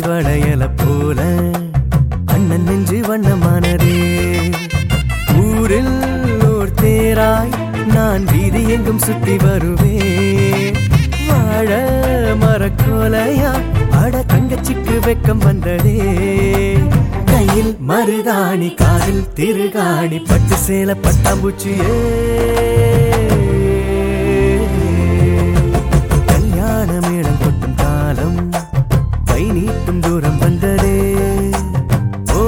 வளையல போல அண்ணன் நெஞ்சு வண்ணமானதே ஊரில் ஓர் தேராய் நான் வீதி எங்கும் சுத்தி வருவேன் வாழ மரக்கோலையா அட தங்கச்சிக்கு வெக்கம் வந்ததே கையில் மருதாணி காதில் திருகாணி பட்டு சேல பட்டாம்பூச்சியே கல்யாண மேளம் கொட்டும் காலம் கை நீட்டும் தூரம் வந்ததே ஓ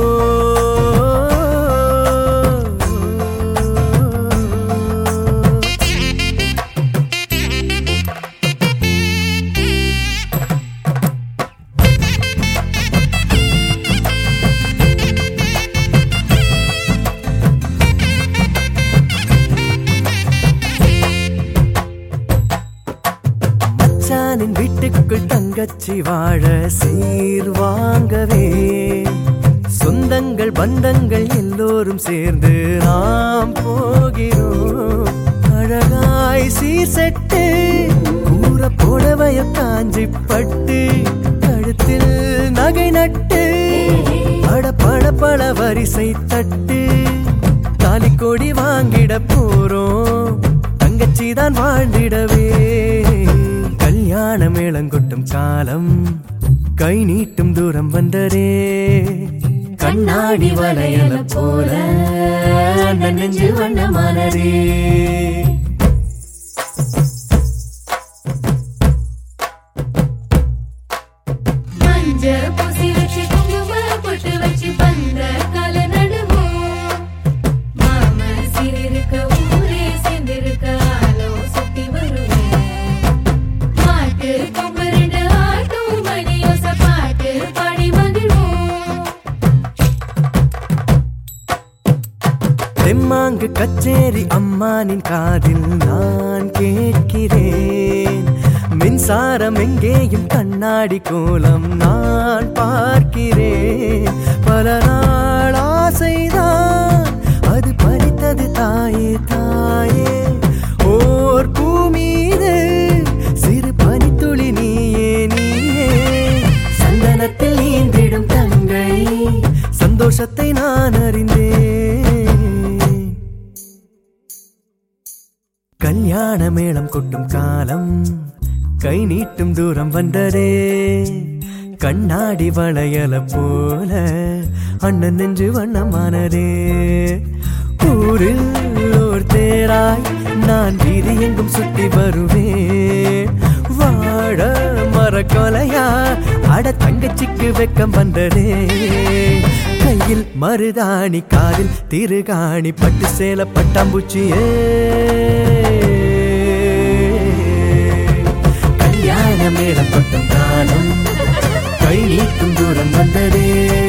மச்சானின் வீட்டுக்குள் தங்கச்சி வாழ சீர் வாங்கவே சொந்தங்கள் பந்தங்கள் எல்லோரும் சேர்ந்து நாம் போகிறோம் அழகாய் சீர் செட்டு கூற புடவைய காஞ்சி பட்டு கழுத்தில் நகை நட்டு பட பட பல வரிசை தட்டு தாலி கொடி வாங்கிட போறோம் தங்கச்சி தான் வாழ்ந்திடவே கல்யாண மேளங்கொட்டும் காலம் கை நீட்டும் தூரம் வந்தரே கண்ணாடி வளையல போல அண்ணன் நெஞ்சு வண்ணமானரே மஞ்ச பூசி வச்சு குங்கும பொட்டு வச்சு பந்த கால நடுவோம் மாம சீரிருக்க ஊரே சேர்ந்திருக்க ஆலோ சுத்தி வருவேன் மாட்டு கொம்பு ரெண்டு ஆட்டும் மணியோச பாட்டு பாடி மகிழ்வோம் தெம்மாங்கு கச்சேரி அம்மானின் காதில் நான் கேட்கிறேன் மின்சாரம் எங்கேயும் கண்ணாடி கோலம் நான் பார்க்கிறேன் பல நாள் ஆசைதான் அது பறித்தது தாயே தாயே ஓர் பூமீது சிறு பனித்துளி நீயே நீயே சந்தனத்தில் நீந்திடும் தங்கை சந்தோஷத்தை நான் அறிந்தேன் கல்யாண மேளம் கொட்டும் காலம் கை நீட்டும் தூரம் வந்ததே கண்ணாடி வளையல போல அண்ணன் நெஞ்சு வண்ணமானதே ஊரில் ஓர் தேராய் நான் வீதி எங்கும் சுத்தி வருவேன் வாழ மரக்கொலையா அட தங்கச்சிக்கு வெக்கம் வந்ததே கையில் மருதாணி காதில் திருகாணி பட்டு சேல பட்டாம்பூச்சியே கல்யாண மேளம் கொட்டும் காலம் கை நீட்டும் தூரம் வந்ததே